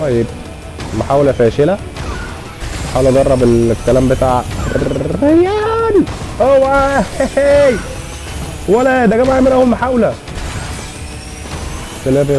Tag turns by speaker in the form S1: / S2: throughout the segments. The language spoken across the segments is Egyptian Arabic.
S1: طيب محاولة فاشلة حاول اجرب الكلام بتاع ريان اوعى هي ولا ده جماعة من اول محاولة سلام يا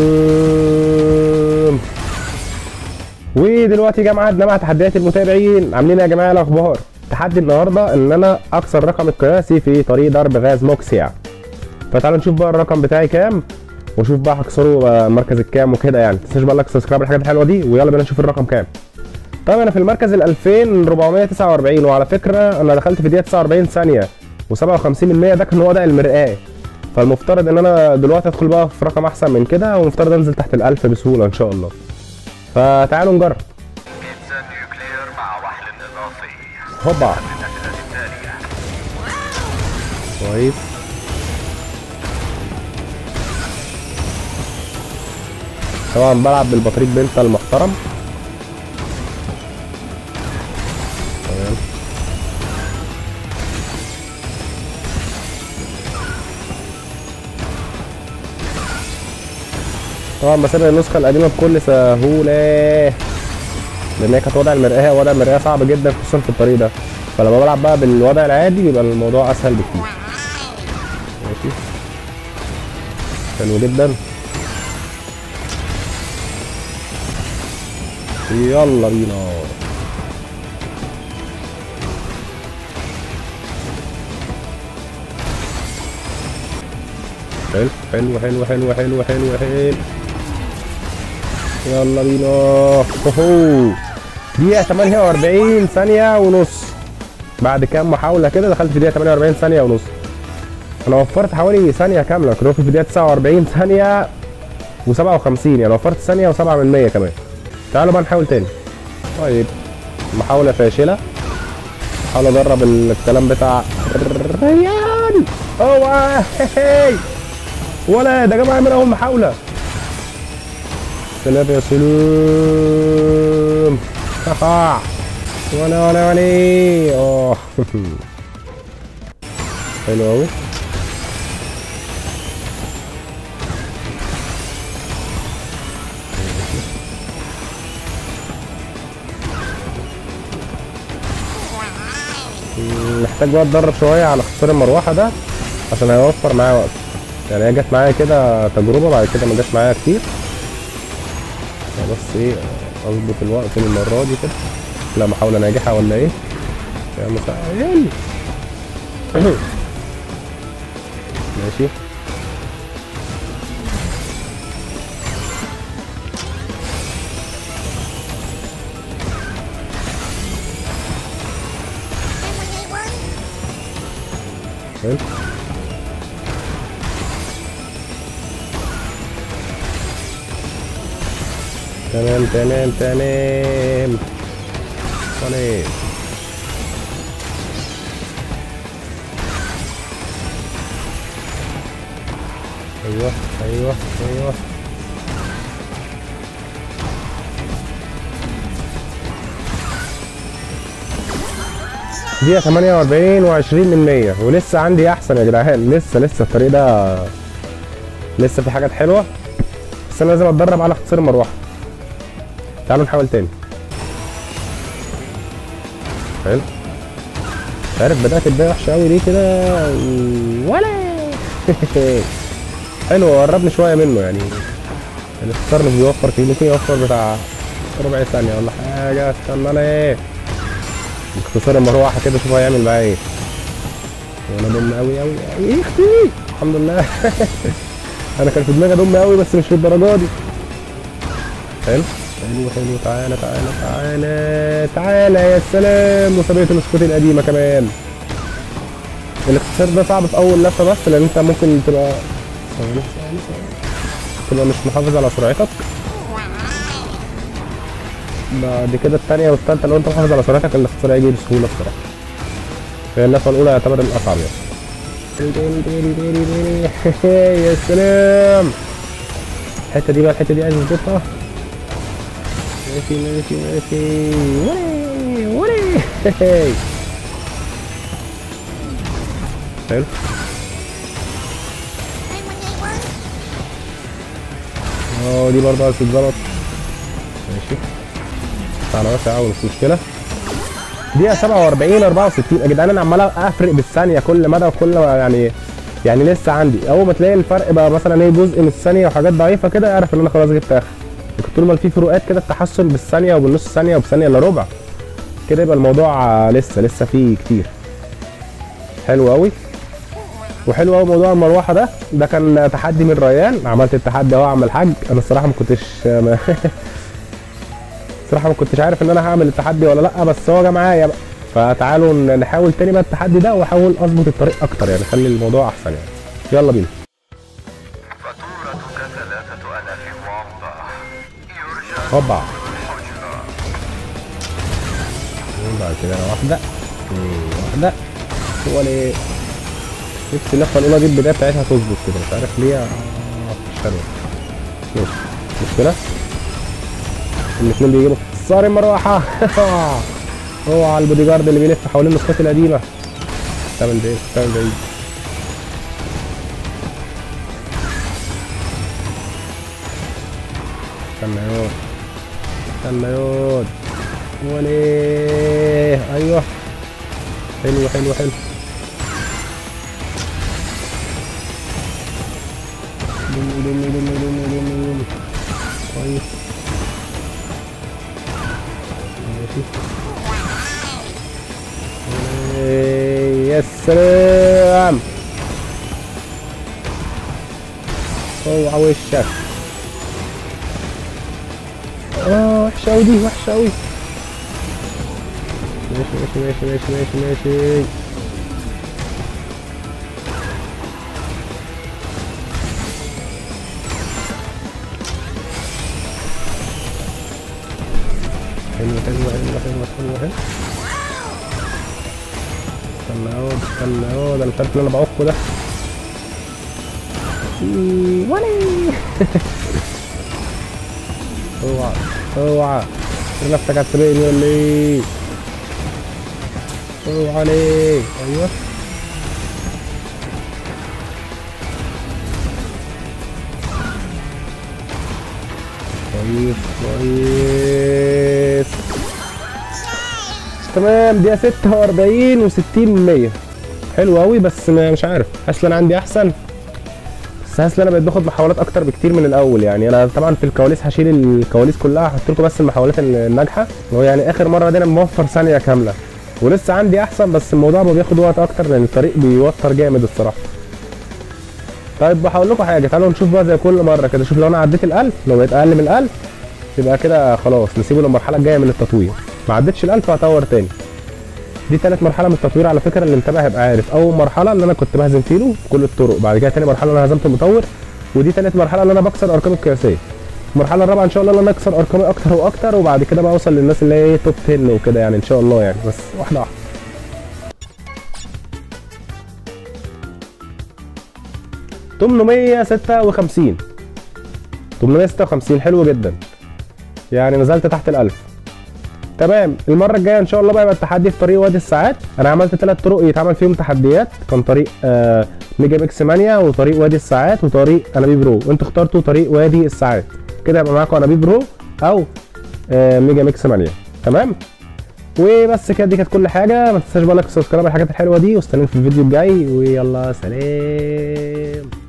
S1: سلام ودلوقتي جه ميعادنا مع تحديات المتابعين عاملين إيه يا جماعه الاخبار تحدي النهارده ان انا اكسر الرقم القياسي في طريق ضرب غاز موكسيا فتعالوا نشوف بقى الرقم بتاعي كام وشوف بقى هكسره بقى المركز الكام وكده يعني متنساش بقى لايك سبسكرايب الحاجات الحلوه دي ويلا بينا نشوف الرقم كام طبعا انا في المركز ال 2449 وعلى فكره انا دخلت في دقيقه 49 ثانيه و57% ده كان وضع المرآه فالمفترض ان انا دلوقتي ادخل بقى في رقم احسن من كده ومفترض انزل تحت ال 1000 بسهوله ان شاء الله فتعالوا نجرب
S2: بيتزا نيوكلير مع وحل إضافي
S1: هوبا
S2: الأسئلة التالية
S1: كويس طبعا بلعب بالبطريق بنتا المحترم تمام طبعا بسابق النسخة القديمة بكل سهولة لأن هي كانت وضع المرآة وضع المرآة صعب جدا خصوصا في الطريق ده فلما بلعب بقى بالوضع العادي بيبقى الموضوع أسهل بكتير ماشي حلو جدا يلا بينا حلو حلو حلو حلو حلو حلو حلو يلا بينا اوهو دقيقة 48 ثانية ونص بعد كام محاولة كده دخلت في دقيقة 48 ثانية ونص انا وفرت حوالي ثانية كاملة كنت في بداية 49 ثانية و57 يعني وفرت ثانية و7 من 100 كمان تعالوا بقى نحاول تاني طيب محاولة فاشلة حاول اجرب الكلام بتاع ريان اوعى هي ولا ده جماعة من اول محاولة سلام يا سلام هاها ولا ولا ولا اه حلو قوي محتاج بقى اتدرب شويه على اختصار المروحه ده عشان هيوفر معايا وقت يعني هي جت معايا كده تجربه بعد كده ما جاش معايا كتير بس ايه اظبط الوقت المره دي كده لا محاوله ناجحه ولا ايه يا مسهل ماشي حلو تمام تمام تمام طيب ايوه ايوه ايوه دقيقة 48 و20 من 100 ولسه عندي احسن يا جدعان لسه لسه الطريق ده لسه في حاجات حلوة بس انا لازم اتدرب على اختصار المروحة تعالوا نحاول تاني حلو مش عارف بدأت البداية وحشة أوي ليه كده ولا حلو قربني شوية منه يعني الاختصار مش بيوفر فيه ممكن يوفر بتاع ربع ثانية ولا حاجة استنى أنا إيه اختصار المروحة كده شوف هيعمل معايا إيه وأنا دم أوي أوي أوي إيه أختي الحمد لله أنا كان في دماغي دم أوي بس مش للدرجة دي حلو حلو حلو تعالى تعالى تعالى تعالى يا سلام وسابقة السكوت القديمة كمان الاختصار ده صعب في أول لفة بس لأن أنت ممكن تبقى ثواني ثواني ثواني تبقى مش محافظ على سرعتك بعد كده الثانية والثالثة لو أنت محافظ على سرعتك الاختصار هيجي بسهولة الصراحة هي اللفة الأولى يعتبر الأصعب يعني يا سلام الحتة دي بقى الحتة دي عايز اظبطها ماشي ماشي ماشي ولي ولي حلو اه دي برضه عايز تتظبط ماشي بتاعنا واسع قوي مش مشكله دقيقة 47 64 يا جدعان انا عمال افرق بالثانية كل مدى وكل يعني يعني لسه عندي اول ما تلاقي الفرق بقى مثلا ايه جزء من الثانية وحاجات ضعيفة كده اعرف ان انا خلاص جبت اخر لكن طول ما في فروقات كده التحسن بالثانية وبالنص ثانية وبثانية الا ربع كده يبقى الموضوع آه، لسه لسه فيه كتير حلو قوي وحلو قوي موضوع المروحه ده ده كان تحدي من ريان عملت التحدي اهو اعمل حاج انا الصراحه ما كنتش ما الصراحه ما كنتش عارف ان انا هعمل التحدي ولا لا بس هو جه معايا بقى فتعالوا ن- نحاول تاني بقى التحدي ده واحاول اظبط الطريق اكتر يعني خلي الموضوع احسن يعني يلا بينا
S2: فاتورتك ثلاثة ألاف وامبا يرجى
S1: هوبا
S2: الحجرة
S1: بعد كده أنا واحده اتنين، واحده ولا نفسي اللفه الاولى دي البدايه بتاعتها تظبط كده مش عارف ليه آه، مش حلوه ماشي مش مشكله الاثنين بيجيبوا صار المروحه اوعى البودي جارد اللي بيلف حوالين النسخات القديمه تعمل بعيد تعمل بعيد استنى يود استنى يود وليه ايوه حلو حلو حلو دمي دمي دمي دمي دمي دمي كويس ماشي إيه، يا سلام اوعى وشك اه وحشة اوي دي وحشة اوي ماشي ماشي ماشي ماشي ماشي ماشي حلو حلو حلو حلو حلو حلو استنى اهو استنى اهو ده الفرق اللي انا بعقه ده إيه، ولي اوعى اوعى ترمي نفسك على السبيل ولا ايه اوعى عليك ايوه كويس كويس تمام دقيقة 46 و60 من 100 حلو قوي بس ما- مش عارف حاسس ان انا عندي احسن بس حاسس ان انا بقيت باخد محاولات اكتر بكتير من الاول يعني انا طبعا في الكواليس هشيل الكواليس كلها هحط لكم بس المحاولات الناجحه هو يعني اخر مره دي انا موفر ثانيه كامله ولسه عندي احسن بس الموضوع ما بياخد وقت اكتر لان الطريق بيوتر جامد الصراحه طيب بحاول لكم حاجه تعالوا نشوف بقى زي كل مره كده شوف لو انا عديت ال1000 لو بقيت اقل من ال1000 يبقى كده خلاص نسيبه للمرحله الجايه من التطوير ما عدتش ال1000 هطور تاني دي تالت مرحله من التطوير على فكره اللي متابع هيبقى عارف اول مرحله اللي انا كنت بهزم فيلو بكل الطرق بعد كده تاني مرحله اللي انا هزمت المطور ودي تالت مرحله اللي انا بكسر الارقام القياسيه المرحله الرابعه ان شاء الله اللي انا اكسر ارقامي اكتر واكتر وبعد كده بقى اوصل للناس اللي هي ايه توب 10 وكده يعني ان شاء الله يعني بس واحده واحده تمنمية ستة وخمسين تمنمية ستة وخمسين حلو جدا يعني نزلت تحت الألف تمام المره الجايه ان شاء الله بقى يبقى التحدي في طريق وادي الساعات انا عملت ثلاث طرق يتعمل فيهم تحديات كان طريق آه ميجا ميكس مانيا وطريق وادي الساعات وطريق انابيب برو انتوا اخترتوا طريق وادي الساعات كده يبقى معاكم انابيب برو او آه ميجا ميكس مانيا تمام وبس كده دي كانت كل حاجه ما تنساش بقى لايك وسبسكرايب على الحاجات الحلوه دي واستنوني في الفيديو الجاي ويلا سلام